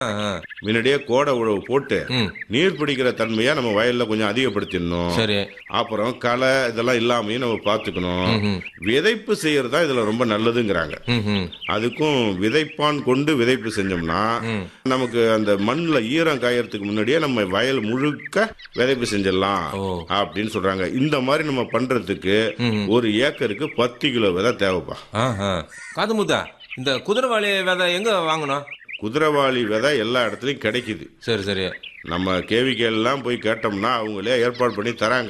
ஆ, ஆ. முன்னாடியே கோடை உழவு போட்டு ம் நீர் பிடிக்கிற தன்மையை நம்ம வயல்ல கொஞ்சம் அதிகப்படுத்திடணும் சரி அப்புறம் களை இதெல்லாம் இல்லாமையும் நம்ம பார்த்துக்கணும் ம்ஹும். விதைப்பு செய்யறது தான் இதுல ரொம்ப நல்லதுங்கிறாங்க ம் ம் அதுக்கும் விதைப்பான் கொண்டு விதைப்பு செஞ்சோம்னா ம். நமக்கு அந்த மண்ணுல ஈரம் காயறதுக்கு முன்னாடியே நம்ம வயல் முழுக்க விதைப்பு செஞ்சிடலாம் ஓ. அப்படின்னு சொல்றாங்க இந்த மாதிரி நம்ம பண்றதுக்கு ம். ஒரு ஏக்கருக்கு பத்து கிலோ விதை தேவைப்பா ஆஹா காதுமுத்தா இந்த குதிரைவாளி விதை எங்க வாங்கணும் குதிரைவாளி விதை எல்லா இடத்துலயும் கிடைக்குது சரி சரி நம்ம கேவிகே எல்லாம் போய் கேட்டோம்னா அவங்களே ஏற்பாடு பண்ணி தராங்க